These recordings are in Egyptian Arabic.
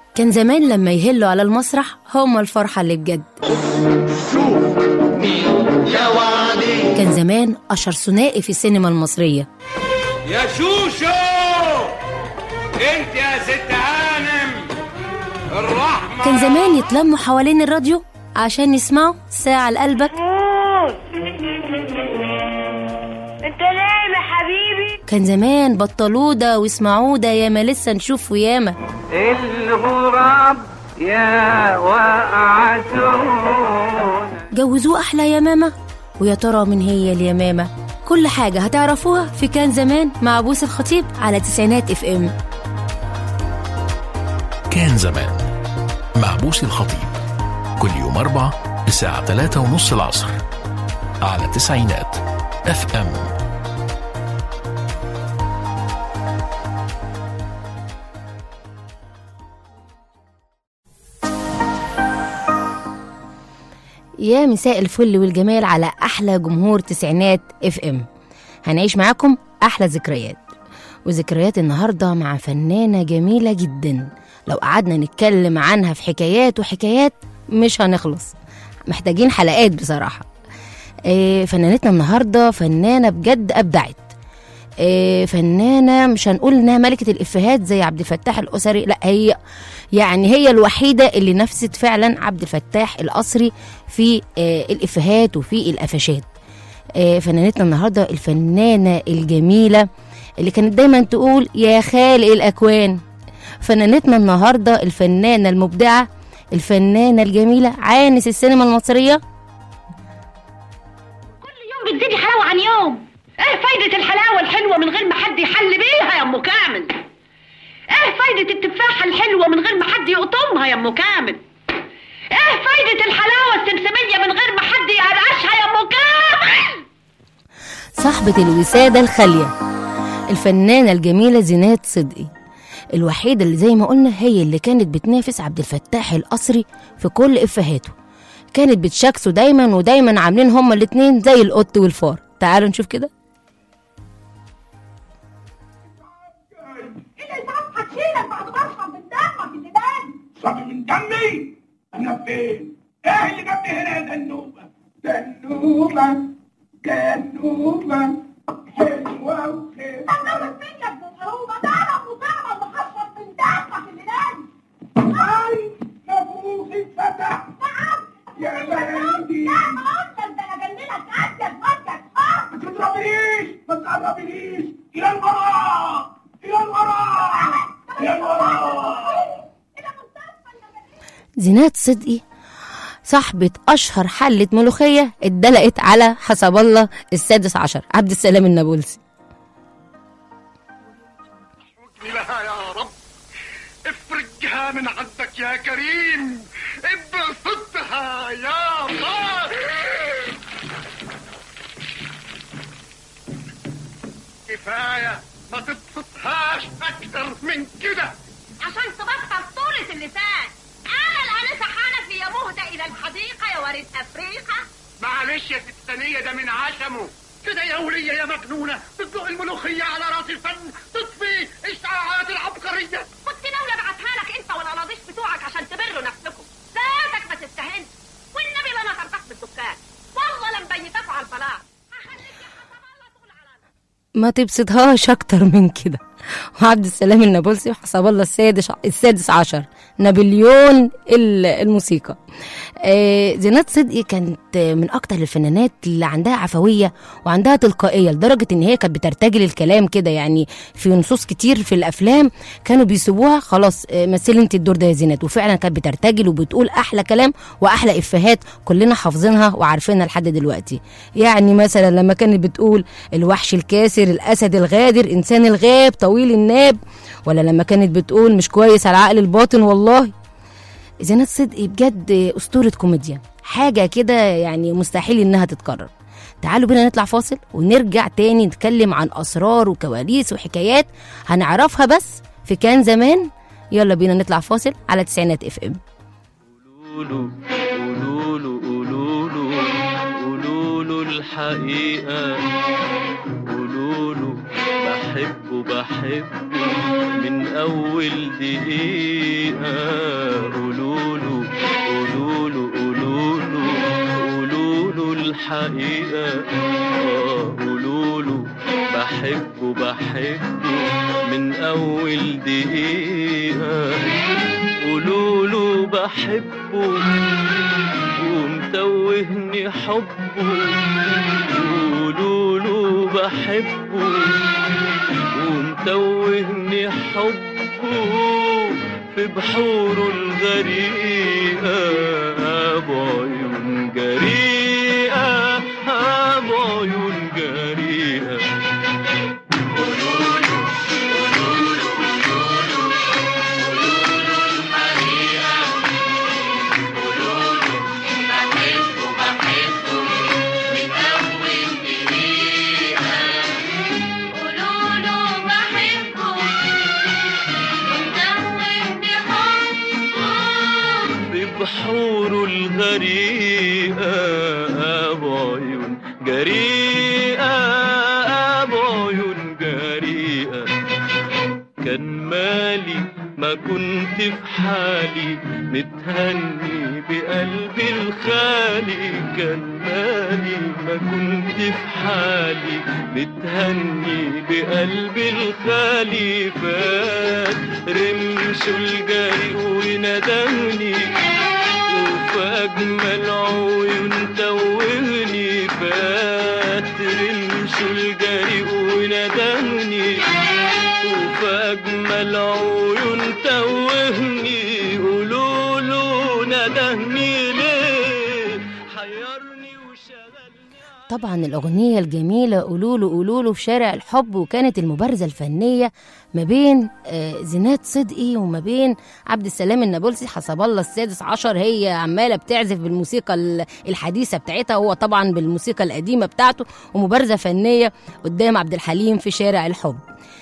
كان زمان لما يهلوا على المسرح هما الفرحة اللي بجد شوف مين يا وعدي كان زمان أشهر ثنائي في السينما المصرية يا شوشو انت يا ست هانم الرحمة كان زمان يتلموا حوالين الراديو عشان يسمعوا ساعة لقلبك انت نايم يا حبيبي كان زمان بطلوا ده واسمعوا ده ياما لسه نشوف وياما الغراب يا وقعتون جوزوه أحلى يا ماما ويا ترى من هي اليمامة كل حاجة هتعرفوها في كان زمان مع بوس الخطيب على تسعينات اف ام كان زمان مع بوسي الخطيب كل يوم أربع الساعة ثلاثة ونص العصر على تسعينات اف ام يا مساء الفل والجمال على أحلى جمهور تسعينات اف ام هنعيش معاكم أحلى ذكريات وذكريات النهاردة مع فنانة جميلة جدا لو قعدنا نتكلم عنها في حكايات وحكايات مش هنخلص محتاجين حلقات بصراحة إيه فنانتنا النهاردة فنانة بجد أبدعت إيه فنانة مش هنقول إنها ملكة الإفيهات زي عبد الفتاح الأسري لا هي يعني هي الوحيدة اللي نفست فعلا عبد الفتاح الأسري في آه الإفيهات وفي القفشات آه فنانتنا النهاردة الفنانة الجميلة اللي كانت دايما تقول يا خالق الأكوان فنانتنا النهاردة الفنانة المبدعة الفنانة الجميلة عانس السينما المصرية كل يوم بتزيدي حلاوه عن يوم ايه فايده الحلاوه الحلوه من غير ما حد يحل بيها يا ام كامل ايه فايده التفاحه الحلوه من غير ما حد يقطمها يا ام كامل ايه فايده الحلاوه السمسميه من غير ما حد يقرقشها يا ام كامل صاحبة الوسادة الخالية الفنانة الجميلة زينات صدقي الوحيدة اللي زي ما قلنا هي اللي كانت بتنافس عبد الفتاح القصري في كل إفهاته كانت بتشاكسوا دايما ودايما عاملين هما الاتنين زي القط والفار تعالوا نشوف كده صبي من دمي انا فين ايه اللي جابني هنا يا دنوبة دنوبة دنوبة حلوة وخير هاي نفوخ اتفتح يا بلدي ما تضربنيش ما تقربنيش الى الوراء الى الوراء الى الوراء زينات صدقي صاحبة أشهر حلة ملوخية اتدلقت على حسب الله السادس عشر عبد السلام النابلسي ارجني لها يا رب افرجها من عندك يا كريم ابسطها يا الله كفاية ما تبسطهاش أكتر من كده عشان تبطل طولة اللسان انا الانسه حنفي يا مهدى الى الحديقه يا ورد افريقيا معلش يا ست ثانية ده من عشمه كده يا ولية يا مجنونة بتدق الملوخية على راس الفن تطفي إشعاعات العبقرية كنت ناوي ابعتها لك انت والقراضيش بتوعك عشان تبروا نفسكم ذاتك ما تستهنش والنبي لا انا طردت من الدكان والله لم بيتكوا على البلاط هخليك يا حسب الله تقول على الله ما تبسطهاش أكتر من كده وعبد السلام النابلسي وحسب الله السادس السادس عشر نابليون ال- الموسيقى آه، زينات صدقي كانت من اكتر الفنانات اللي عندها عفويه وعندها تلقائيه لدرجه ان هي كانت بترتجل الكلام كده يعني في نصوص كتير في الافلام كانوا بيسيبوها خلاص آه، مثلي انت الدور ده يا زينات وفعلا كانت بترتجل وبتقول احلى كلام واحلى افيهات كلنا حافظينها وعارفينها لحد دلوقتي يعني مثلا لما كانت بتقول الوحش الكاسر الاسد الغادر انسان الغاب طويل الناب ولا لما كانت بتقول مش كويس على العقل الباطن والله زينات صدقي بجد أسطورة كوميديا حاجة كده يعني مستحيل إنها تتكرر تعالوا بينا نطلع فاصل ونرجع تاني نتكلم عن أسرار وكواليس وحكايات هنعرفها بس في كان زمان يلا بينا نطلع فاصل على تسعينات اف ام قولوا قولوا قولوا قولوا الحقيقة قولوا بحبه بحبه من أول دقيقة قولوله قولوله قولوله قولوله الحقيقة آه قولوله بحبه بحبه من أول دقيقة قولوله بحبه ومتوهني حبه قولوله بحبه ومتوهني حبه في بحوره الغريقة بعيون جريئة بعيون جريئة قولوله بحبه ومدوبني حبه في بحوره الغريقة بعيون جريئة بعيون جريئة كان مالي ما كنت في حالي متهني بقلبي الخالي كان مالي ما كنت في حالي متهني بقلبي الخالي فات رمش الجري وندمني وفي أجمل عيون توهني فات رمش الجري وندمني وفي أجمل عيون توهني قولوله ندهني ليه حيرني وشغلني طبعا الأغنية الجميلة قولوله قولوله في شارع الحب وكانت المبارزة الفنية ما بين آه، زينات صدقي وما بين عبد السلام النابلسي حسب الله السادس عشر هي عمالة بتعزف بالموسيقى ال- الحديثة بتاعتها هو طبعا بالموسيقى القديمة بتاعته ومبارزة فنية قدام عبد الحليم في شارع الحب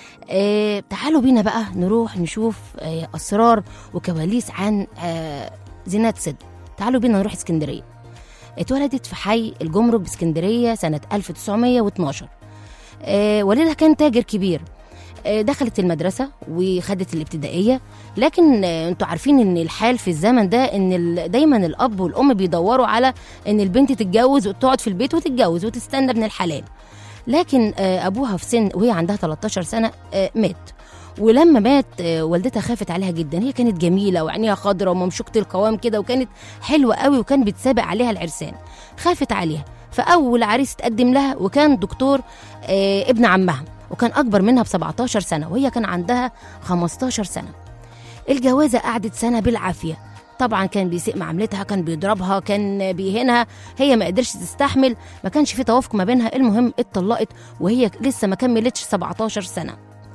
آه تعالوا بينا بقى نروح نشوف آه أسرار وكواليس عن آه زينات صدقي تعالوا بينا نروح اسكندرية اتولدت في حي الجمرك باسكندرية سنة 1912 آه والدها كان تاجر كبير آه دخلت المدرسة وخدت الابتدائية لكن آه انتوا عارفين ان الحال في الزمن ده ان ال- دايما الاب والام بيدوروا على ان البنت تتجوز وتقعد في البيت وتتجوز وتستنى ابن الحلال لكن آه ابوها في سن وهي عندها 13 سنة آه مات ولما مات آه، والدتها خافت عليها جدا هي كانت جميله وعينيها خضراء وممشوقه القوام كده وكانت حلوه قوي وكان بيتسابق عليها العرسان خافت عليها فاول عريس تقدم لها وكان دكتور آه، ابن عمها وكان اكبر منها ب 17 سنه وهي كان عندها 15 سنه الجوازه قعدت سنه بالعافيه طبعا كان بيسيء معاملتها كان بيضربها كان بيهينها هي ما قدرش تستحمل ما كانش في توافق ما بينها المهم اتطلقت وهي لسه ما كملتش 17 سنه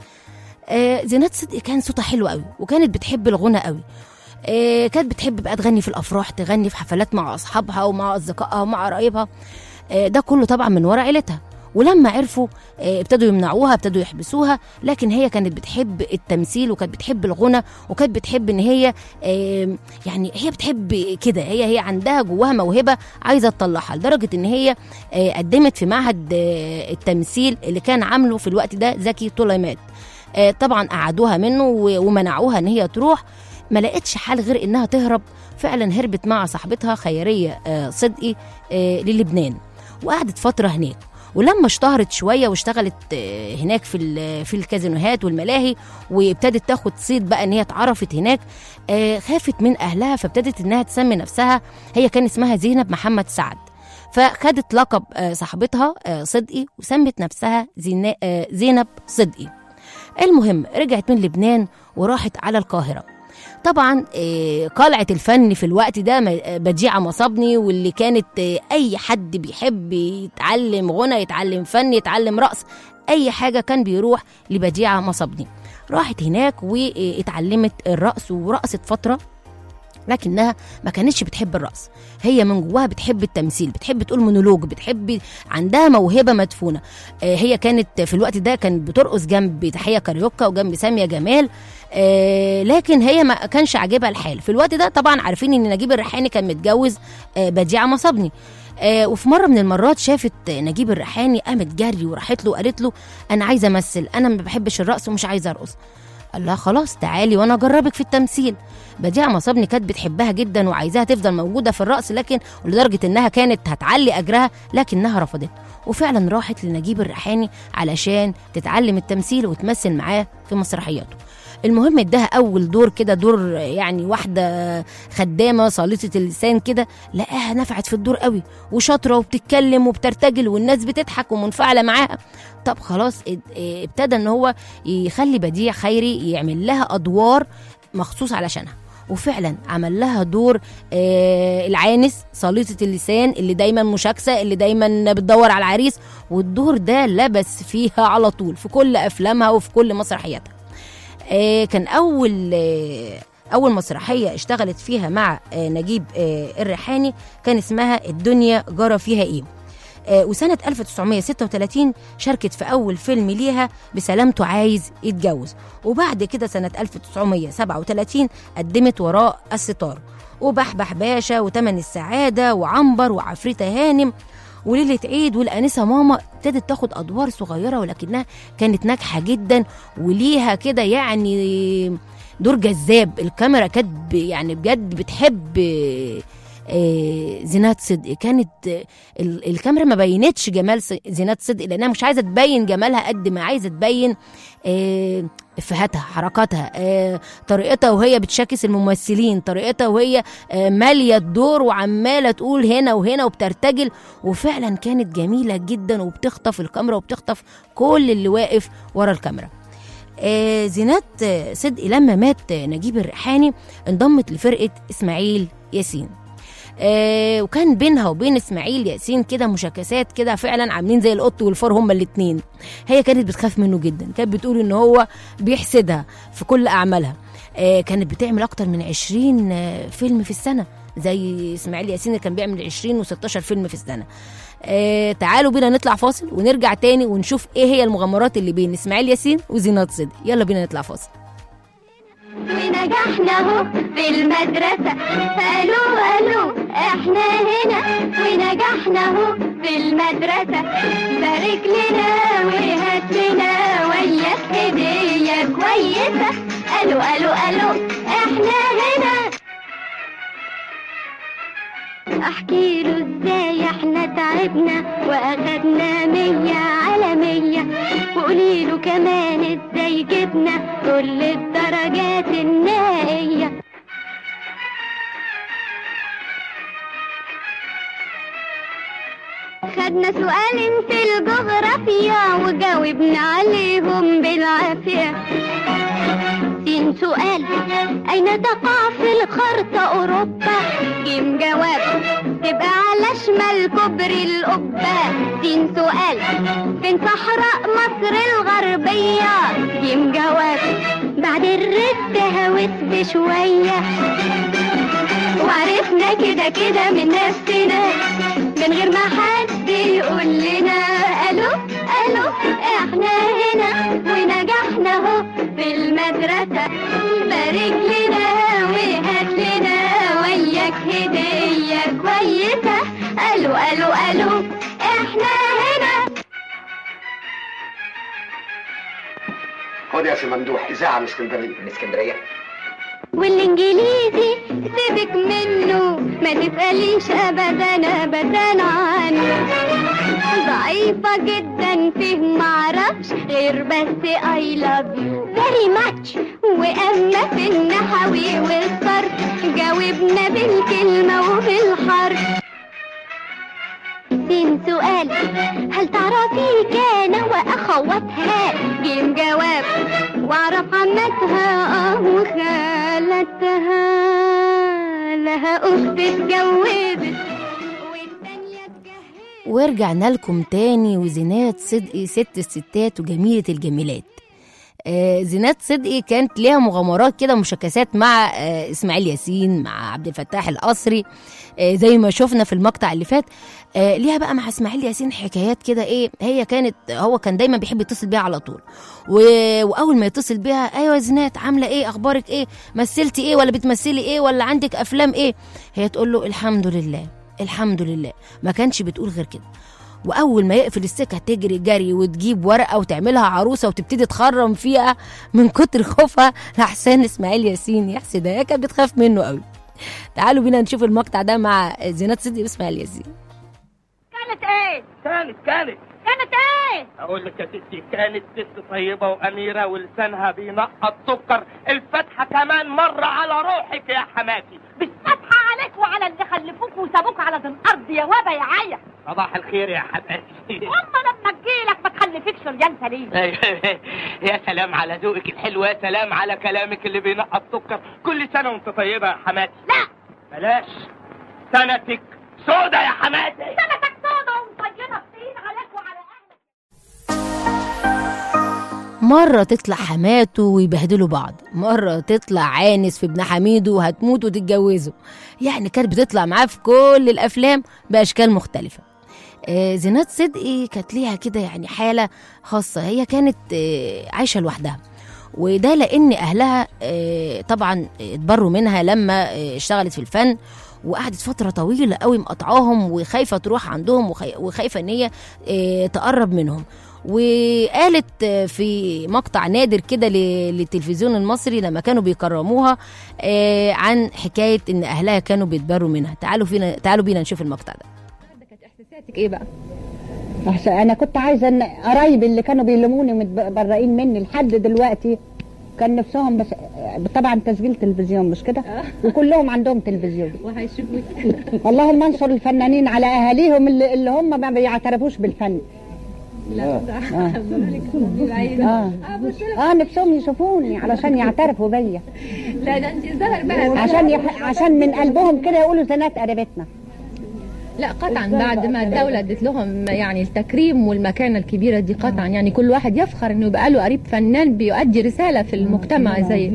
آه زينات صدقي كان صوتها حلو قوي وكانت بتحب الغنى قوي آه كانت بتحب بقى تغني في الافراح تغني في حفلات مع اصحابها ومع اصدقائها ومع قرايبها آه ده كله طبعا من ورا عيلتها ولما عرفوا آه، ابتدوا يمنعوها ابتدوا يحبسوها لكن هي كانت بتحب التمثيل وكانت بتحب الغنى وكانت بتحب ان هي آه، يعني هي بتحب كده هي هي عندها جواها موهبه عايزه تطلعها لدرجه ان هي آه، قدمت في معهد آه، التمثيل اللي كان عامله في الوقت ده زكي طليمات آه، طبعا قعدوها منه و- ومنعوها ان هي تروح ما لقتش حل غير انها تهرب فعلا هربت مع صاحبتها خيريه آه، صدقي آه، للبنان وقعدت فتره هناك ولما اشتهرت شويه واشتغلت آه، هناك في ال- في الكازينوهات والملاهي وابتدت تاخد صيت بقى ان هي اتعرفت هناك آه، خافت من اهلها فابتدت انها تسمي نفسها هي كان اسمها زينب محمد سعد فخدت لقب آه، صاحبتها آه، صدقي وسمت نفسها زينا- آه، زينب صدقي المهم رجعت من لبنان وراحت على القاهرة طبعا آه، قلعة الفن في الوقت ده م- آه، بديعة مصابني واللي كانت آه، أي حد بيحب يتعلم غنى يتعلم فن يتعلم رقص أي حاجة كان بيروح لبديعة مصابني راحت هناك واتعلمت الرقص ورقصت فترة لكنها ما كانتش بتحب الرقص هي من جواها بتحب التمثيل بتحب تقول مونولوج بتحب عندها موهبه مدفونه آه، هي كانت في الوقت ده كانت بترقص جنب تحيه كاريوكا وجنب ساميه جمال آه، لكن هي ما كانش عاجبها الحال في الوقت ده طبعا عارفين ان نجيب الريحاني كان متجوز آه، بديعه مصابني آه وفي مره من المرات شافت نجيب الريحاني قامت جري وراحت له وقالت له انا عايزه امثل انا ما بحبش الرقص ومش عايزه ارقص قال لها خلاص تعالي وانا اجربك في التمثيل بديعه مصابني كانت بتحبها جدا وعايزاها تفضل موجوده في الرقص لكن ولدرجه انها كانت هتعلي اجرها لكنها رفضت وفعلا راحت لنجيب الريحاني علشان تتعلم التمثيل وتمثل معاه في مسرحياته المهم اداها اول دور كده دور يعني واحده خدامه صالطه اللسان كده لقاها نفعت في الدور قوي وشاطره وبتتكلم وبترتجل والناس بتضحك ومنفعله معاها طب خلاص اد- اه ابتدى ان هو يخلي بديع خيري يعمل لها ادوار مخصوص علشانها وفعلا عمل لها دور آه العانس صليطة اللسان اللي دايما مشاكسة اللي دايما بتدور على العريس والدور ده لبس فيها على طول في كل أفلامها وفي كل مسرحياتها آه كان أول آه أول مسرحية اشتغلت فيها مع آه نجيب آه الريحاني كان اسمها الدنيا جرى فيها إيه آه وسنة 1936 شاركت في أول فيلم ليها بسلامته عايز يتجوز وبعد كده سنة 1937 قدمت وراء الستار وبحبح باشا وتمن السعادة وعنبر وعفريتة هانم وليلة عيد والأنسة ماما ابتدت تاخد أدوار صغيرة ولكنها كانت ناجحة جدا وليها كده يعني دور جذاب الكاميرا كانت ب- يعني بجد بتحب آه، زينات صدقي كانت آه، ال- الكاميرا ما بينتش جمال س- زينات صدقي لانها مش عايزه تبين جمالها قد ما عايزه تبين آه، افهاتها حركاتها آه، طريقتها وهي بتشاكس الممثلين طريقتها وهي آه، ماليه الدور وعماله تقول هنا وهنا وبترتجل وفعلا كانت جميله جدا وبتخطف الكاميرا وبتخطف كل اللي واقف ورا الكاميرا آه، زينات آه، صدقي لما مات آه، نجيب الريحاني انضمت لفرقه اسماعيل ياسين آه وكان بينها وبين اسماعيل ياسين كده مشاكسات كده فعلا عاملين زي القط والفار هما الاتنين هي كانت بتخاف منه جدا كانت بتقول ان هو بيحسدها في كل اعمالها آه كانت بتعمل اكتر من 20 آه، فيلم في السنه زي اسماعيل ياسين اللي كان بيعمل 20 و16 فيلم في السنه آه تعالوا بينا نطلع فاصل ونرجع تاني ونشوف ايه هي المغامرات اللي بين اسماعيل ياسين وزينات صدقي يلا بينا نطلع فاصل ونجحنا اهو في المدرسة قالوا قالوا احنا هنا ونجحنا اهو في المدرسة بارك لنا وهات لنا وياك هدية كويسة قالوا قالوا قالوا احنا هنا احكي له ازاي احنا تعبنا واخدنا مية على مية وقولي له كمان ازاي جبنا كل الدرجات النهائية خدنا سؤالين في الجغرافيا وجاوبنا عليهم بالعافية سين سؤال أين تقع في الخرطة أوروبا جيم جواب تبقى على شمال كوبري القبة سين سؤال فين صحراء مصر الغربية جيم جواب بعد الرد هوت بشوية وعرفنا كده كده من نفسنا من غير ما حد يقول لنا الو الو احنا هنا ونجحنا اهو في المدرسة بارك لنا وهات لنا وياك هدية كويسة الو الو الو احنا هنا خد يا سي ممدوح اذاعه من اسكندريه من اسكندريه والانجليزي سيبك منه ما تسأليش ابدا ابدا عنه ضعيفة جدا فيه معرفش غير بس I love you very much واما في النحوي والصرف جاوبنا بالكلمة وبالحرف سين سؤال هل تعرفي كان واخواتها جيم جواب واعرف عمتها اه وخالتها لها اخت اتجوزت والتانية اتجهزت ورجعنا لكم تاني وزينات صدقي ست الستات وجميلة الجميلات آه زينات صدقي كانت ليها مغامرات كده مشاكسات مع آه اسماعيل ياسين مع عبد الفتاح القصري آه زي ما شفنا في المقطع اللي فات آه ليها بقى مع اسماعيل ياسين حكايات كده ايه هي كانت هو كان دايما بيحب يتصل بيها على طول و... واول ما يتصل بيها ايوه يا زينات عامله ايه اخبارك ايه مثلتي ايه ولا بتمثلي ايه ولا عندك افلام ايه هي تقول له الحمد لله الحمد لله ما كانش بتقول غير كده واول ما يقفل السكه تجري جري وتجيب ورقه وتعملها عروسه وتبتدي تخرم فيها من كتر خوفها لحسين اسماعيل ياسين يا حسين هي كانت بتخاف منه قوي تعالوا بينا نشوف المقطع ده مع زينات صدقي واسماعيل ياسين كانت ايه كانت كانت كانت ايه اقول لك يا ستي كانت ست طيبه واميره ولسانها بينقط سكر الفتحه كمان مره على روحك يا حماتي بالفتحة عليك وعلى اللي خلفوك وسابوك على ذي الارض يا وابا يا عيا صباح الخير يا حماتي واما لما تجيلك ما تخلفكش رجال سليم يا سلام على ذوقك الحلو يا سلام على كلامك اللي بينقط سكر كل سنه وانت طيبه يا حماتي لا بلاش سنتك سودا يا حماتي سنتك سودا ومطينة طين عليك وعلى اهلك مرة تطلع حماته ويبهدلوا بعض مرة تطلع عانس في ابن حميدو وهتموت وتتجوزوا يعني كانت بتطلع معاه في كل الأفلام بأشكال مختلفة آه، زينات صدقي كانت ليها كده يعني حالة خاصة هي كانت آه، عايشة لوحدها وده لأن أهلها آه، طبعا اتبروا منها لما آه، اشتغلت في الفن وقعدت فترة طويلة قوي مقطعاهم وخايفة تروح عندهم وخاي- وخايفة إن هي آه، تقرب منهم وقالت آه، في مقطع نادر كده ل- للتلفزيون المصري لما كانوا بيكرموها آه، عن حكاية إن أهلها كانوا بيتبروا منها تعالوا فينا تعالوا بينا نشوف المقطع ده احساساتك ايه بقى؟ أحسن انا كنت عايزه ان قرايبي اللي كانوا بيلموني متبرئين مني لحد دلوقتي كان نفسهم بس طبعا تسجيل تلفزيون مش كده وكلهم عندهم تلفزيون وهيشوفوك اللهم انصر الفنانين على اهاليهم اللي, اللي هم ما بيعترفوش بالفن لا اه اه, آه نفسهم يشوفوني علشان يعترفوا بيا لا ده انت ظهر بقى عشان يح... عشان من قلبهم كده يقولوا زنات قريبتنا لا قطعا بعد ما الدولة ادت لهم يعني التكريم والمكانة الكبيرة دي قطعا يعني كل واحد يفخر انه يبقى له قريب فنان بيؤدي رسالة في المجتمع زي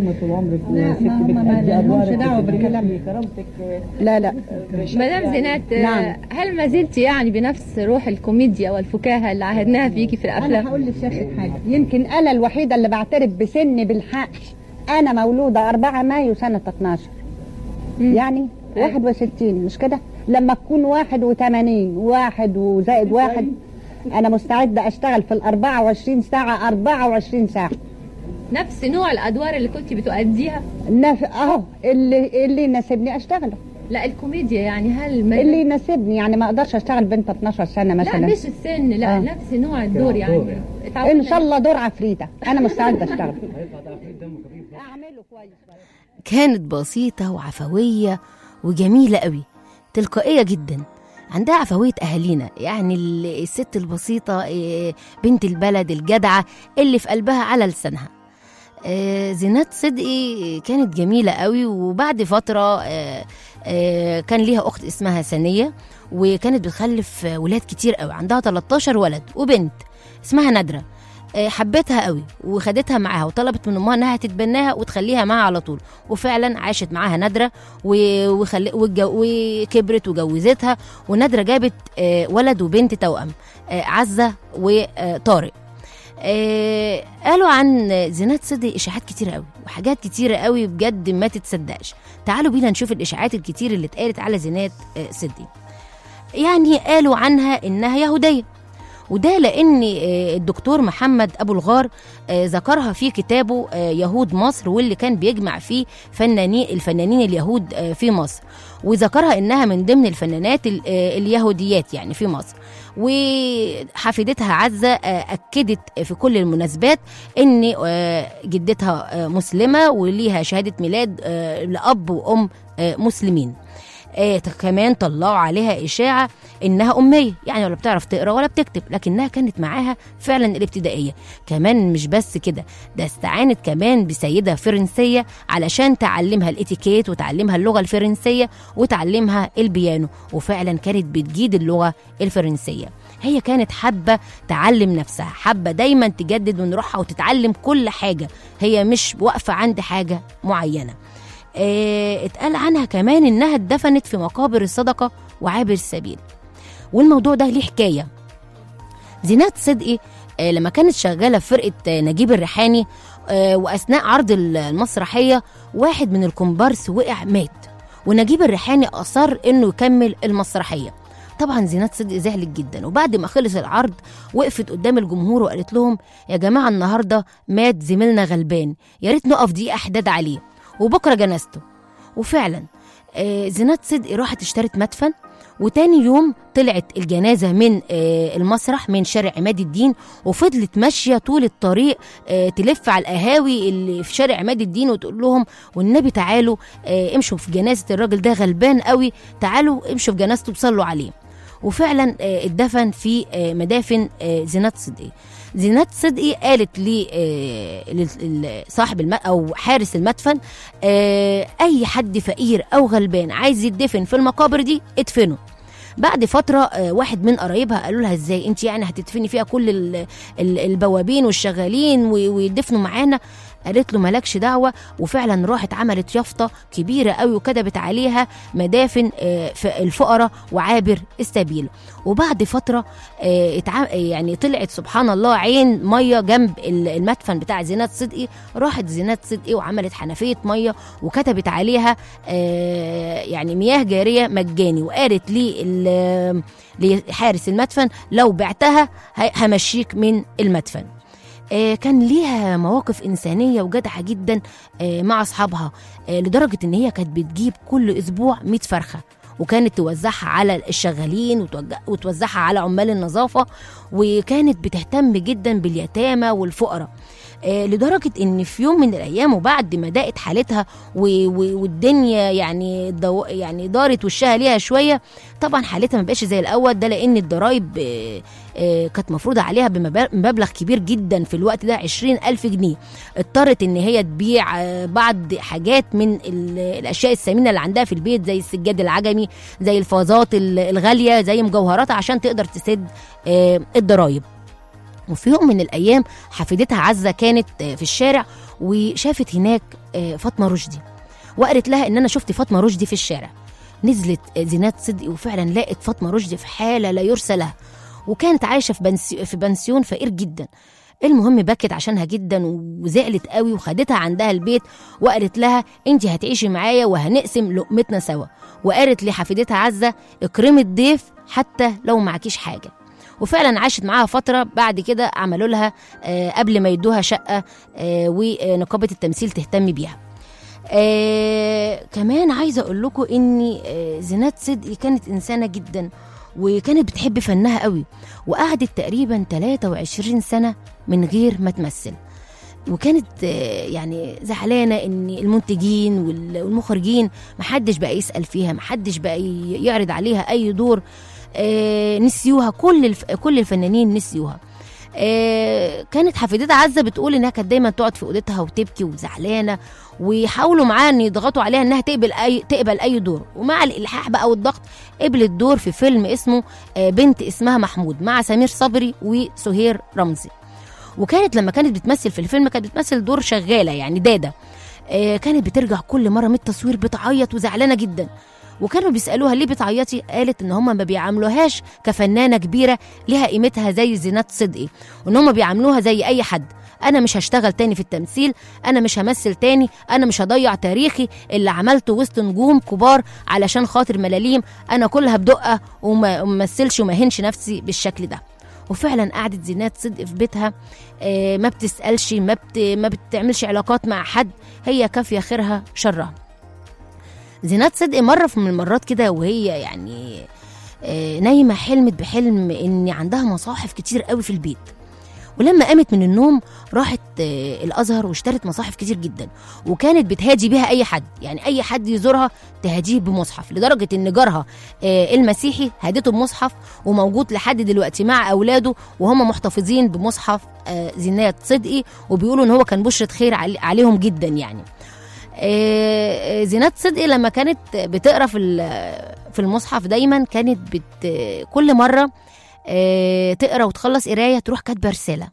لا لا مدام زينات آه، نعم. هل ما زلت يعني بنفس روح الكوميديا والفكاهة اللي عهدناها فيكي في انا الافلام؟ هقول لسيادتك حاجه يمكن انا الوحيده اللي بعترف بسني بالحق انا مولوده 4 مايو سنه 12 يعني 61 مش كده لما تكون 81 واحد وزائد واحد انا مستعده اشتغل في ال 24 ساعه 24 ساعه نفس نوع الادوار اللي كنت بتؤديها؟ نف... اهو اللي اللي يناسبني اشتغله لا الكوميديا يعني هل ما اللي يناسبني يعني ما اقدرش اشتغل بنت 12 سنه لا مثلا مش السن لا آه. نفس نوع الدور يعني ان اتعودنا شاء الله دور عفريته انا مستعده اشتغل اعمله كويس كانت بسيطة وعفوية وجميلة قوي تلقائية جدا عندها عفوية أهالينا يعني ال- الست البسيطة إيه، بنت البلد الجدعة اللي في قلبها على لسانها آه، زينات صدقي كانت جميلة قوي وبعد فترة آه، آه، كان ليها أخت اسمها سنية وكانت بتخلف آه، ولاد كتير قوي عندها 13 ولد وبنت اسمها نادرة آه، حبتها قوي وخدتها معاها وطلبت من امها انها تتبناها وتخليها معاها على طول وفعلا عاشت معاها نادره و- وخل... واتجو... وكبرت وجوزتها ونادره جابت آه، ولد وبنت توأم آه، عزه وطارق آه، قالوا عن زينات صدقي اشاعات كتيره قوي وحاجات كتيره قوي بجد ما تتصدقش تعالوا بينا نشوف الاشاعات الكتير اللي اتقالت على زينات آه، صدقي يعني قالوا عنها انها يهوديه وده لان آه، الدكتور محمد ابو الغار آه، ذكرها في كتابه آه، يهود مصر واللي كان بيجمع فيه فنانين الفنانين اليهود آه، في مصر وذكرها انها من ضمن الفنانات ال- آه، اليهوديات يعني في مصر وحفيدتها عزه آه، اكدت في كل المناسبات ان آه، جدتها آه، مسلمه وليها شهاده ميلاد آه، لاب وام آه، مسلمين آه كمان طلعوا عليها إشاعة إنها أمية يعني ولا بتعرف تقرأ ولا بتكتب لكنها كانت معاها فعلا الابتدائية كمان مش بس كده ده استعانت كمان بسيدة فرنسية علشان تعلمها الاتيكيت وتعلمها اللغة الفرنسية وتعلمها البيانو وفعلا كانت بتجيد اللغة الفرنسية هي كانت حابة تعلم نفسها حابة دايما تجدد من روحها وتتعلم كل حاجة هي مش واقفة عند حاجة معينة آه، اتقال عنها كمان انها اتدفنت في مقابر الصدقه وعابر السبيل والموضوع ده ليه حكايه زينات صدقي آه، لما كانت شغاله في فرقه آه، نجيب الريحاني آه، واثناء عرض المسرحيه واحد من الكومبارس وقع مات ونجيب الريحاني اصر انه يكمل المسرحيه طبعا زينات صدقي زعلت جدا وبعد ما خلص العرض وقفت قدام الجمهور وقالت لهم يا جماعه النهارده مات زميلنا غلبان يا ريت نقف دقيقه حداد عليه وبكره جنازته وفعلا آه، زينات صدقي راحت اشترت مدفن وتاني يوم طلعت الجنازة من آه، المسرح من شارع عماد الدين وفضلت ماشية طول الطريق آه، تلف على القهاوي اللي في شارع عماد الدين وتقول لهم والنبي تعالوا آه، امشوا في جنازة الراجل ده غلبان قوي تعالوا امشوا في جنازته وصلوا عليه وفعلا آه، اتدفن في آه، مدافن آه، زينات صدقي زينات صدقي قالت لصاحب الم... او حارس المدفن آه، اي حد فقير او غلبان عايز يدفن في المقابر دي ادفنه بعد فترة آه، واحد من قرايبها قالوا لها ازاي انت يعني هتدفني فيها كل ال- ال- البوابين والشغالين و- ويدفنوا معانا قالت له مالكش دعوة وفعلا راحت عملت يافطة كبيرة قوي وكتبت عليها مدافن آه، ف- الفقراء وعابر السبيل وبعد فترة آه، اتع- يعني طلعت سبحان الله عين مية جنب ال- المدفن بتاع زينات صدقي راحت زينات صدقي وعملت حنفية مية وكتبت عليها آه، يعني مياه جارية مجاني وقالت لي ال- لحارس المدفن لو بعتها ه- همشيك من المدفن آه، كان ليها مواقف إنسانية وجدعة جدا آه، مع أصحابها آه، لدرجة إن هي كانت بتجيب كل أسبوع 100 فرخة وكانت توزعها على الشغالين وتوج- وتوزعها على عمال النظافة وكانت بتهتم جدا باليتامى والفقراء آه، لدرجة إن في يوم من الأيام وبعد ما ضاقت حالتها و- و- والدنيا يعني دو يعني دارت وشها ليها شوية طبعا حالتها ما بقاش زي الأول ده لأن الضرايب آه، آه، كانت مفروضة عليها بمبا- بمبلغ كبير جدا في الوقت ده 20 ألف جنيه اضطرت إن هي تبيع آه، بعض حاجات من ال- الأشياء الثمينة اللي عندها في البيت زي السجاد العجمي زي الفازات ال- الغالية زي مجوهرات عشان تقدر تسد آه، الضرايب وفي يوم من الايام حفيدتها عزه كانت آه، في الشارع وشافت هناك آه، فاطمه رشدي وقالت لها ان انا شفت فاطمه رشدي في الشارع نزلت آه، زينات صدقي وفعلا لقت فاطمه رشدي في حاله لا يرثى لها وكانت عايشه في بنسي في بنسيون فقير جدا المهم بكت عشانها جدا وزعلت قوي وخدتها عندها البيت وقالت لها انت هتعيشي معايا وهنقسم لقمتنا سوا وقالت لحفيدتها عزه اكرمي الضيف حتى لو معكيش حاجه وفعلا عاشت معاها فتره بعد كده عملوا لها آه، قبل ما يدوها شقه آه، ونقابه التمثيل تهتم بيها آه كمان عايزه اقول لكم ان آه زينات صدقي كانت انسانه جدا وكانت بتحب فنها قوي وقعدت تقريبا 23 سنه من غير ما تمثل وكانت آه، يعني زعلانه ان المنتجين وال- والمخرجين محدش بقى يسال فيها محدش بقى ي- يعرض عليها اي دور آه، نسيوها كل الف... كل الفنانين نسيوها آه، كانت حفيدتها عزه بتقول انها كانت دايما تقعد في اوضتها وتبكي وزعلانه ويحاولوا معاها ان يضغطوا عليها انها تقبل اي تقبل اي دور ومع الالحاح بقى والضغط قبلت دور في فيلم اسمه آه، بنت اسمها محمود مع سمير صبري وسهير رمزي وكانت لما كانت بتمثل في الفيلم كانت بتمثل دور شغاله يعني داده آه، كانت بترجع كل مره من التصوير بتعيط وزعلانه جدا وكانوا بيسالوها ليه بتعيطي قالت ان هم ما بيعاملوهاش كفنانه كبيره ليها قيمتها زي زينات صدقي وان هم بيعاملوها زي اي حد انا مش هشتغل تاني في التمثيل انا مش همثل تاني انا مش هضيع تاريخي اللي عملته وسط نجوم كبار علشان خاطر ملاليم انا كلها بدقه وما وما امثلش وما هنش نفسي بالشكل ده وفعلا قعدت زينات صدق في بيتها آه، ما بتسالش ما بت ما بتعملش علاقات مع حد هي كافيه خيرها شرها زينات صدق مره في من المرات كده وهي يعني آه، نايمه حلمت بحلم ان عندها مصاحف كتير قوي في البيت ولما قامت من النوم راحت آه، الازهر واشترت مصاحف كتير جدا وكانت بتهادي بيها اي حد يعني اي حد يزورها تهديه بمصحف لدرجه ان جارها آه، المسيحي هدته بمصحف وموجود لحد دلوقتي مع اولاده وهم محتفظين بمصحف آه، زينات صدقي وبيقولوا ان هو كان بشرة خير علي- عليهم جدا يعني آه، آه، زينات صدقي لما كانت بتقرا في ال- في المصحف دايما كانت بت كل مره آه، تقرا وتخلص قرايه تروح كاتبه رساله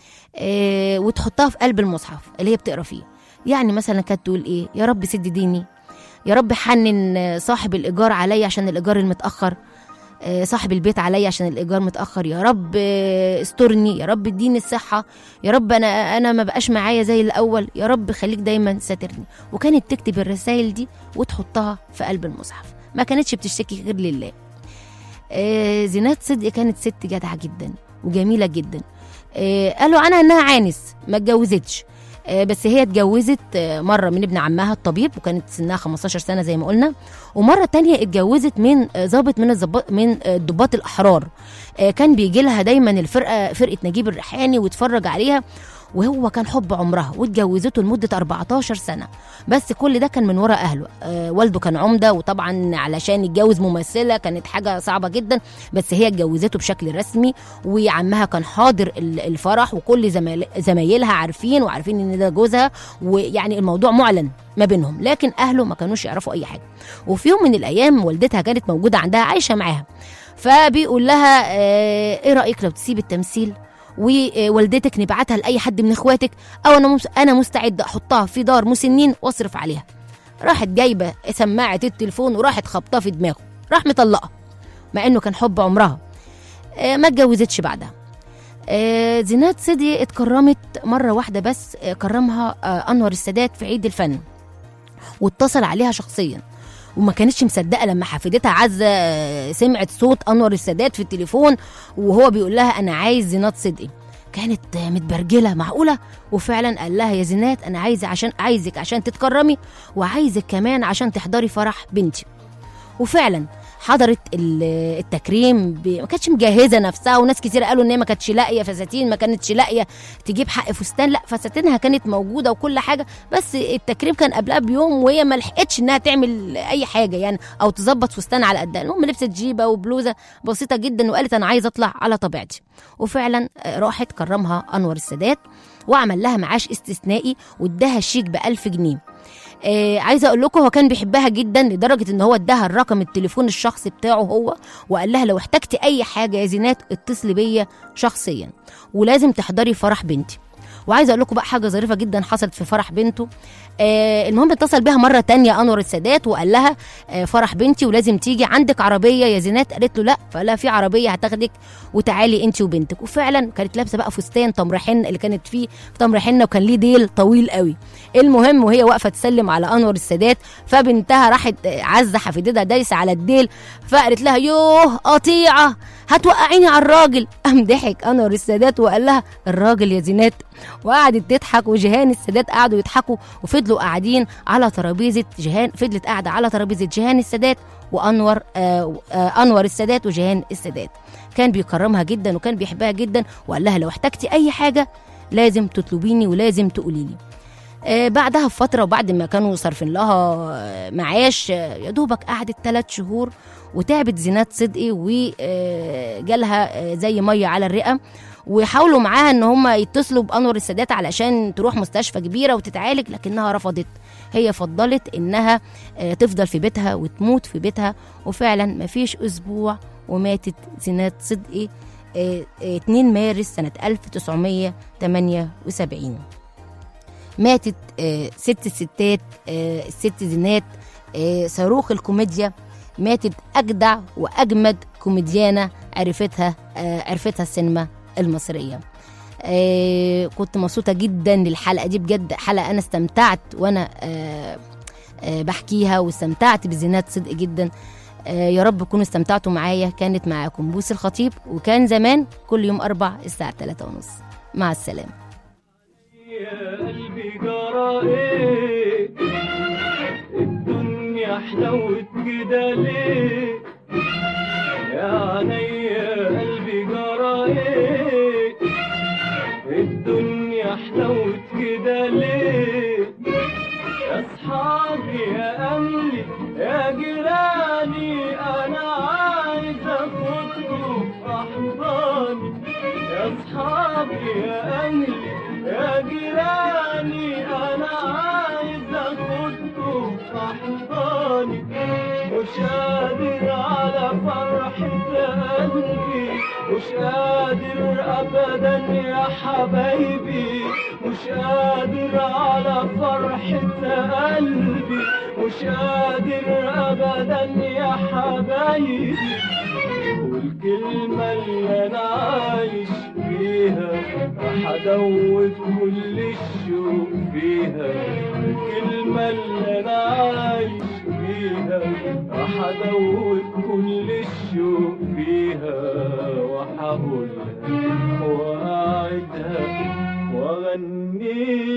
آه، وتحطها في قلب المصحف اللي هي بتقرا فيه يعني مثلا كانت تقول ايه يا رب سد ديني يا رب حنن صاحب الايجار عليا عشان الايجار المتاخر آه، صاحب البيت عليا عشان الايجار متاخر يا رب آه، استرني يا رب اديني الصحه يا رب انا انا ما بقاش معايا زي الاول يا رب خليك دايما ساترني وكانت تكتب الرسائل دي وتحطها في قلب المصحف ما كانتش بتشتكي غير لله آه، زينات صدقي كانت ست جدعه جدا وجميله جدا آه، قالوا عنها انها عانس ما اتجوزتش آه، بس هي اتجوزت آه، مره من ابن عمها الطبيب وكانت سنها 15 سنه زي ما قلنا ومره تانية اتجوزت من آه، ضابط من الضباط من آه، الضباط الاحرار آه، كان بيجي لها دايما الفرقه فرقه نجيب الريحاني ويتفرج عليها وهو كان حب عمرها واتجوزته لمده 14 سنه بس كل ده كان من ورا اهله آه والده كان عمده وطبعا علشان يتجوز ممثله كانت حاجه صعبه جدا بس هي اتجوزته بشكل رسمي وعمها كان حاضر ال- الفرح وكل زمايل- زمايلها عارفين وعارفين ان ده جوزها ويعني الموضوع معلن ما بينهم لكن اهله ما كانوش يعرفوا اي حاجه وفي يوم من الايام والدتها كانت موجوده عندها عايشه معاها فبيقول لها آه، ايه رايك لو تسيب التمثيل ووالدتك نبعتها لاي حد من اخواتك او انا مس- انا مستعده احطها في دار مسنين واصرف عليها راحت جايبه سماعه التليفون وراحت خبطها في دماغه راح مطلقها مع انه كان حب عمرها آه، ما اتجوزتش بعدها آه، زينات سيدي اتكرمت مره واحده بس آه، كرمها آه، انور السادات في عيد الفن واتصل عليها شخصيا وما كانتش مصدقه لما حفيدتها عزه آه، سمعت صوت انور السادات في التليفون وهو بيقول لها انا عايز زينات صدقي كانت آه، متبرجله معقوله وفعلا قال لها يا زينات انا عايز عشان عايزك عشان تتكرمي وعايزك كمان عشان تحضري فرح بنتي وفعلا حضرت ال- التكريم ب... ما كانتش مجهزه نفسها وناس كتير قالوا ان هي ما كانتش لاقيه فساتين ما كانتش لاقيه تجيب حق فستان لا فساتينها كانت موجوده وكل حاجه بس التكريم كان قبلها بيوم وهي ما لحقتش انها تعمل اي حاجه يعني او تظبط فستان على قدها المهم لبست جيبه وبلوزه بسيطه جدا وقالت انا عايزه اطلع على طبيعتي وفعلا آه، راحت كرمها انور السادات وعمل لها معاش استثنائي واداها شيك ب 1000 جنيه آه عايزه اقول لكم هو كان بيحبها جدا لدرجه ان هو اداها الرقم التليفون الشخصي بتاعه هو وقال لها لو احتجتي اي حاجه يا زينات اتصلي بيا شخصيا ولازم تحضري فرح بنتي وعايزه اقول لكم بقى حاجه ظريفه جدا حصلت في فرح بنته آه المهم اتصل بيها مره تانية انور السادات وقال لها آه فرح بنتي ولازم تيجي عندك عربيه يا زينات قالت له لا فقال لها في عربيه هتاخدك وتعالي انت وبنتك وفعلا كانت لابسه بقى فستان تمر حنه اللي كانت فيه تمر حنه وكان ليه ديل طويل قوي المهم وهي واقفه تسلم على انور السادات فبنتها راحت آه، عزه حفيدتها دايسه على الديل فقالت لها يوه قطيعه هتوقعيني على الراجل قام ضحك انور السادات وقال لها الراجل يا زينات وقعدت تضحك وجيهان السادات قعدوا يضحكوا وفضلوا قاعدين على ترابيزه جيهان فضلت قاعده على ترابيزه جيهان السادات وانور آه آه انور السادات وجيهان السادات كان بيكرمها جدا وكان بيحبها جدا وقال لها لو احتجتي اي حاجه لازم تطلبيني ولازم تقولي لي آه بعدها بفتره وبعد ما كانوا صارفين لها آه، معاش آه، يا دوبك قعدت ثلاث شهور وتعبت زينات صدقي وجالها زي ميه على الرئه وحاولوا معاها ان هم يتصلوا بانور السادات علشان تروح مستشفى كبيره وتتعالج لكنها رفضت هي فضلت انها آه، تفضل في بيتها وتموت في بيتها وفعلا مفيش اسبوع وماتت زينات صدقي آه، آه، 2 مارس سنه 1978 ماتت آه، ست الستات آه، الست زينات آه، صاروخ الكوميديا ماتت اجدع واجمد كوميديانه عرفتها آه، عرفتها السينما المصريه آه، كنت مبسوطه جدا للحلقه دي بجد حلقه انا استمتعت وانا آه، آه، بحكيها واستمتعت بزينات صدق جدا آه، يا رب تكونوا استمتعتوا معايا كانت معاكم بوس الخطيب وكان زمان كل يوم أربع الساعة 3 ونص مع السلامة يا قلبي جرى ايه الدنيا حلوت كده ليه يا عيني يا قلبي جرى ايه الدنيا حلوت كده ليه يا اصحابي يا اهلي يا جيراني انا عايز اخدكم في احضاني يا اصحابي يا اهلي يا جيراني انا عايز اخدكم في احضاني مش قادر على فرحة قلبي مش قادر ابدا يا حبايبي مش قادر على فرحة قلبي مش قادر ابدا يا حبايبي الكلمة اللي أنا عايش فيها هدوب كل الشوق فيها الكلمة اللي أنا عايش فيها هدوب كل الشوق فيها وهقولها وأعدها وأغنيها